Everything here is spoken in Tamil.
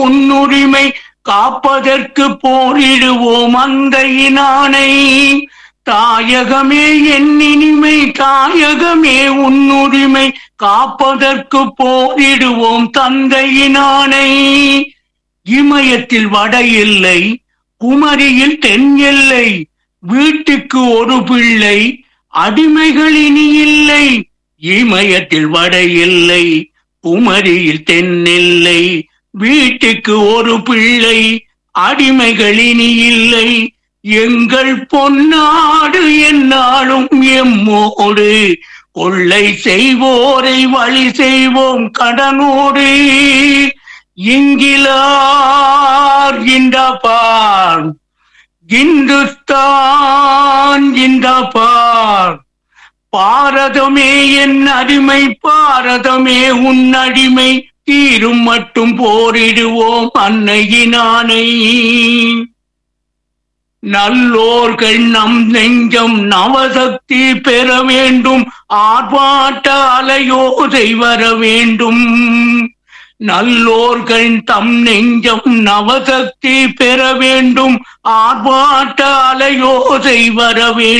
உன்னுரிமை காப்பதற்கு போரிடுவோம் அந்த இனானை தாயகமே என் இனிமை தாயகமே உன்னுரிமை காப்பதற்கு போரிடுவோம் தந்தையினானை இமயத்தில் வட இல்லை குமரியில் தென் எல்லை வீட்டுக்கு ஒரு பிள்ளை அடிமைகள் இனி இல்லை இமயத்தில் வட இல்லை குமரியில் தென் எல்லை வீட்டுக்கு ஒரு பிள்ளை அடிமைகள் இனி இல்லை எங்கள் பொன்னாடு என்னாலும் எம்மோடு கொள்ளை செய்வோரை வழி செய்வோம் கடனோடு இங்கிலார் இந்தபார் இந்துஸ்தான் இந்தபார் பாரதமே என் அடிமை பாரதமே உன் அடிமை தீரும் மட்டும் போரிடுவோம் அன்னையினானை நல்லோர்கள் நம் நெஞ்சம் நவசக்தி பெற வேண்டும் ஆர்ப்பாட்ட அலையோதை வர வேண்டும் நல்லோர்கள் தம் நெஞ்சம் நவசக்தி பெற வேண்டும் ஆர்ப்பாட்ட அலையோதை வர வேண்டும்